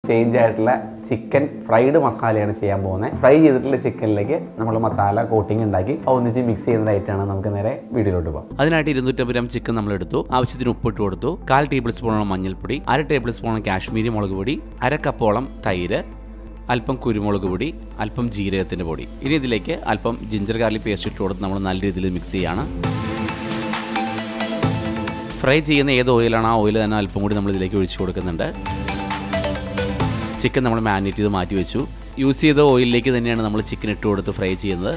change ആയിട്ടുള്ള chicken fried മസാലയാണ് ചെയ്യാൻ പോകുന്നത് ഫ്രൈ ചെയ്തിട്ടുള്ള ചിക്കനിലേക്ക് നമ്മൾ മസാല കോട്ടിംഗ് ഉണ്ടാക്കി അത് ഒന്നിച്ച് മിക്സ് ചെയ്യുന്നതായിട്ടാണ് നമുക്ക് നേരെ വീഡിയോയിലോട്ട് പോകാം അതിനായിട്ട് ഇരുന്നൂറ്റമ്പത് ഗ്രാം ചിക്കൻ നമ്മൾ എടുത്തു ആവശ്യത്തിന് ഉപ്പിട്ട് കൊടുത്തു കാൽ ടേബിൾ സ്പൂണോളം മഞ്ഞൾപ്പൊടി അര ടേബിൾ സ്പൂണോളം കാശ്മീരി മുളക് പൊടി അര കപ്പോളം തൈര് അല്പം കുരുമുളക് പൊടി അല്പം ജീരകത്തിൻ്റെ പൊടി ഇനി ഇതിലേക്ക് അല്പം ജിഞ്ചർ ഗാർലിക് പേസ്റ്റ് ഇട്ട് കൊടുത്ത് നമ്മൾ നല്ല രീതിയിൽ മിക്സ് ചെയ്യാണ് ഫ്രൈ ചെയ്യുന്ന ഏത് ഓയിലാണ് ആ ഓയിൽ തന്നെ അല്പം കൂടി നമ്മൾ ഇതിലേക്ക് ഒഴിച്ചു കൊടുക്കുന്നുണ്ട് ചിക്കൻ നമ്മൾ മാരിനേറ്റ് ചെയ്ത് മാറ്റി വെച്ചു യൂസ് ചെയ്ത ഓയിലിലേക്ക് തന്നെയാണ് നമ്മൾ ചിക്കൻ ഇട്ട് കൊടുത്ത് ഫ്രൈ ചെയ്യുന്നത്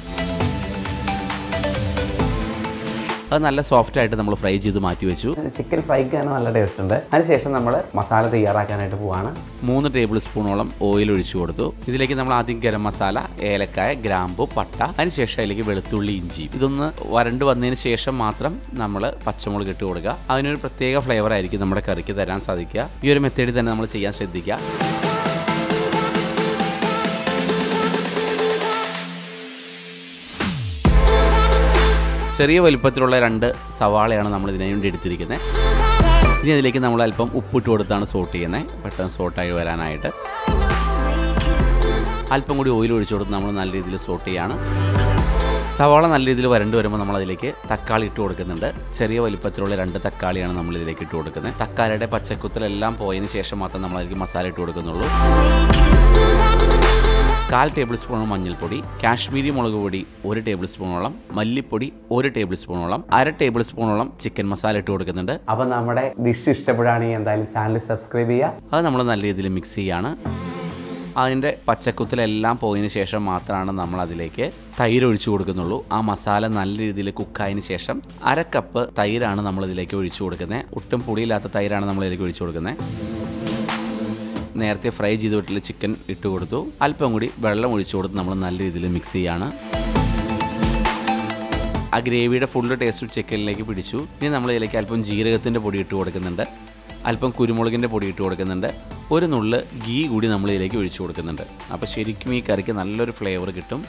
അത് നല്ല സോഫ്റ്റ് ആയിട്ട് നമ്മൾ ഫ്രൈ ചെയ്ത് മാറ്റി വെച്ചു ചിക്കൻ ഫ്രൈക്ക് തന്നെ നല്ല ടേസ്റ്റ് ഉണ്ട് അതിനുശേഷം നമ്മൾ മസാല തയ്യാറാക്കാനായിട്ട് പോവാണ് മൂന്ന് ടേബിൾ സ്പൂണോളം ഓയിൽ ഒഴിച്ചു കൊടുത്തു ഇതിലേക്ക് നമ്മൾ ആദ്യം ഗരം മസാല ഏലക്കായ ഗ്രാമ്പു പട്ട അതിനുശേഷം അതിലേക്ക് വെളുത്തുള്ളി ഇഞ്ചി ഇതൊന്ന് വരണ്ട് വന്നതിന് ശേഷം മാത്രം നമ്മൾ പച്ചമുളക് ഇട്ട് കൊടുക്കുക അതിനൊരു പ്രത്യേക ഫ്ലേവർ ആയിരിക്കും നമ്മുടെ കറിക്ക് തരാൻ സാധിക്കുക ഈ ഒരു മെത്തേഡിൽ തന്നെ നമ്മൾ ചെയ്യാൻ ശ്രദ്ധിക്കുക ചെറിയ വലുപ്പത്തിലുള്ള രണ്ട് സവാളയാണ് നമ്മൾ ഇതിനു വേണ്ടി എടുത്തിരിക്കുന്നത് ഇനി അതിലേക്ക് നമ്മൾ അല്പം ഉപ്പിട്ട് കൊടുത്താണ് സോട്ട് ചെയ്യുന്നത് പെട്ടെന്ന് സോട്ടായി വരാനായിട്ട് അല്പം കൂടി ഓയിൽ ഒഴിച്ചു കൊടുത്ത് നമ്മൾ നല്ല രീതിയിൽ സോട്ട് ചെയ്യാണ് സവാള നല്ല രീതിയിൽ വരണ്ട് വരുമ്പോൾ നമ്മൾ അതിലേക്ക് തക്കാളി ഇട്ട് കൊടുക്കുന്നുണ്ട് ചെറിയ വലിപ്പത്തിലുള്ള രണ്ട് തക്കാളിയാണ് നമ്മൾ ഇതിലേക്ക് ഇട്ട് കൊടുക്കുന്നത് തക്കാളിയുടെ പച്ചക്കുത്തലെല്ലാം പോയതിന് ശേഷം മാത്രം നമ്മൾ അതിലേക്ക് മസാല ഇട്ട് കൊടുക്കുന്നുള്ളൂ കാൽ ടേബിൾ സ്പൂണോളം മഞ്ഞൾപ്പൊടി കാശ്മീരി മുളക് പൊടി ഒരു ടേബിൾ സ്പൂണോളം മല്ലിപ്പൊടി ഒരു ടേബിൾ സ്പൂണോളം അര ടേബിൾ സ്പൂണോളം ചിക്കൻ മസാല ഇട്ട് കൊടുക്കുന്നുണ്ട് അപ്പോൾ നമ്മുടെ ഡിഷ് ഇഷ്ടപ്പെടുകയാണെങ്കിൽ എന്തായാലും ചാനൽ സബ്സ്ക്രൈബ് ചെയ്യുക അത് നമ്മൾ നല്ല രീതിയിൽ മിക്സ് ചെയ്യാണ് അതിൻ്റെ പച്ചക്കുത്തിലെല്ലാം പോയതിന് ശേഷം മാത്രമാണ് നമ്മൾ അതിലേക്ക് തൈര് ഒഴിച്ചു കൊടുക്കുന്നുള്ളൂ ആ മസാല നല്ല രീതിയിൽ കുക്കായതിന് ശേഷം അര കപ്പ് തൈരാണ് നമ്മൾ ഇതിലേക്ക് ഒഴിച്ചു കൊടുക്കുന്നത് ഒട്ടും പുളിയില്ലാത്ത തൈരാണ് നമ്മൾ ഇതിലേക്ക് ഒഴിച്ചു കൊടുക്കുന്നത് നേരത്തെ ഫ്രൈ ചെയ്ത് വിട്ടുള്ള ചിക്കൻ ഇട്ട് കൊടുത്തു അല്പം കൂടി വെള്ളം ഒഴിച്ചു കൊടുത്ത് നമ്മൾ നല്ല രീതിയിൽ മിക്സ് ചെയ്യാണ് ആ ഗ്രേവിയുടെ ഫുള്ള് ടേസ്റ്റ് ചിക്കനിലേക്ക് പിടിച്ചു ഇനി നമ്മൾ ഇതിലേക്ക് അല്പം ജീരകത്തിൻ്റെ പൊടി ഇട്ട് കൊടുക്കുന്നുണ്ട് അല്പം കുരുമുളകിൻ്റെ പൊടി ഇട്ട് കൊടുക്കുന്നുണ്ട് ഒരു നുള്ള് ഗീ കൂടി നമ്മൾ ഇതിലേക്ക് ഒഴിച്ചു കൊടുക്കുന്നുണ്ട് അപ്പോൾ ശരിക്കും ഈ കറിക്ക് നല്ലൊരു ഫ്ലേവർ കിട്ടും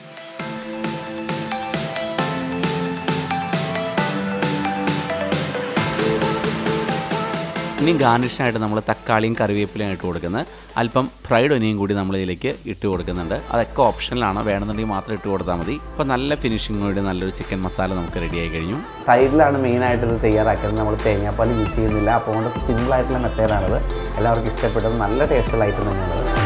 ഇനി ഗാർണിഷായിട്ട് നമ്മൾ തക്കാളിയും കറിവേപ്പിലയും ഇട്ട് കൊടുക്കുന്നത് അല്പം ഫ്രൈഡ് ഒനിയും കൂടി നമ്മൾ ഇതിലേക്ക് ഇട്ട് കൊടുക്കുന്നുണ്ട് അതൊക്കെ ഓപ്ഷനിലാണ് വേണമെന്നുണ്ടെങ്കിൽ മാത്രം ഇട്ട് കൊടുത്താൽ മതി അപ്പോൾ നല്ല ഫിനിഷിങ്ങോട് നല്ലൊരു ചിക്കൻ മസാല നമുക്ക് റെഡിയായി കഴിഞ്ഞു തൈരിലാണ് മെയിനായിട്ട് ഇത് തയ്യാറാക്കുന്നത് നമ്മൾ തേങ്ങാപ്പാൽ യൂസ് ചെയ്യുന്നില്ല അപ്പോൾ കൊണ്ട് സിമ്പിൾ ആയിട്ടുള്ള മെത്തേഡാണിത് എല്ലാവർക്കും ഇഷ്ടപ്പെട്ടത് നല്ല ടേസ്റ്റുള്ള ഐറ്റം തന്നെയാണത്